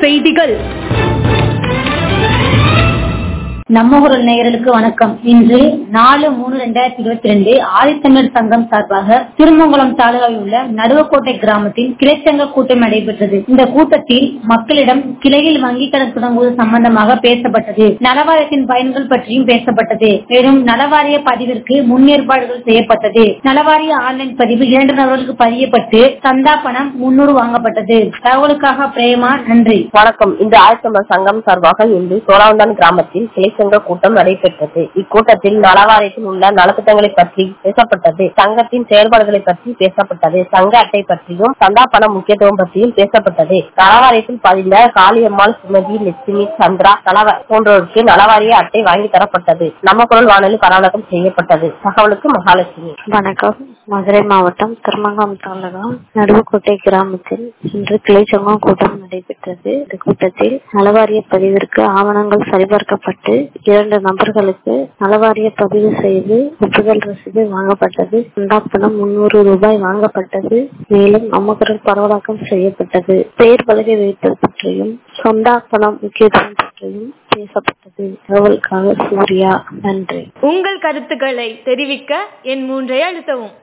செய்திகள் நம்ம குரல் நேயர்களுக்கு வணக்கம் இன்று நாலு மூணு ரெண்டாயிரத்தி இருபத்தி ரெண்டு ஆதித்தமிழர் சங்கம் சார்பாக திருமங்கலம் தாலுகாவில் உள்ள நடுவக்கோட்டை கிராமத்தில் கிளைச்சங்க கூட்டம் நடைபெற்றது இந்த கூட்டத்தில் மக்களிடம் கிளையில் வங்கி கணக்கு தொடங்குவது சம்பந்தமாக பேசப்பட்டது நலவாரியத்தின் பயன்கள் பற்றியும் பேசப்பட்டது மேலும் நலவாரிய பதிவிற்கு முன்னேற்பாடுகள் செய்யப்பட்டது நலவாரிய ஆன்லைன் பதிவு இரண்டு நபர்களுக்கு பதியப்பட்டு சந்தா பணம் முன்னூறு வாங்கப்பட்டது தகவலுக்காக பிரேமா நன்றி வணக்கம் இந்த ஆயத்தமிழர் சங்கம் சார்பாக இன்று சோழாவந்தான் கிராமத்தில் கிளைச்சங்க கூட்டம் நடைபெற்றது இக்கூட்டத்தில் நலவாரியத்தில் உள்ள நலத்திட்டங்களை பற்றி பேசப்பட்டது சங்கத்தின் செயல்பாடுகளை பற்றி பேசப்பட்டது சங்க அட்டை பற்றியும் சந்தா பண முக்கியத்துவம் பற்றியும் பேசப்பட்டது நலவாரியத்தில் பதிந்த காளியம்மாள் சுமதி லட்சுமி சந்திரா நலவ போன்றோருக்கு நலவாரிய அட்டை வாங்கி தரப்பட்டது நம்ம குரல் வானொலி பரவலகம் செய்யப்பட்டது தகவலுக்கு மகாலட்சுமி வணக்கம் மதுரை மாவட்டம் திருமங்கலம் தாலுகா நடுவுக்கோட்டை கிராமத்தில் இன்று கிளைச்சங்கம் கூட்டம் நடைபெற்றது இந்த கூட்டத்தில் நலவாரிய பதிவிற்கு ஆவணங்கள் சரிபார்க்கப்பட்டு இரண்டு நபர்களுக்கு நலவாரிய பதிவு செய்து ஒப்புதல் ரசீது வாங்கப்பட்டது பணம் முன்னூறு ரூபாய் வாங்கப்பட்டது மேலும் அம்மக்குரல் பரவலாக்கம் செய்யப்பட்டது பெயர் பலகை வைத்தல் பற்றியும் சொந்தா பணம் முக்கியத்துவம் பற்றியும் பேசப்பட்டது தகவலுக்காக சூர்யா நன்றி உங்கள் கருத்துக்களை தெரிவிக்க என் மூன்றை அழுத்தவும்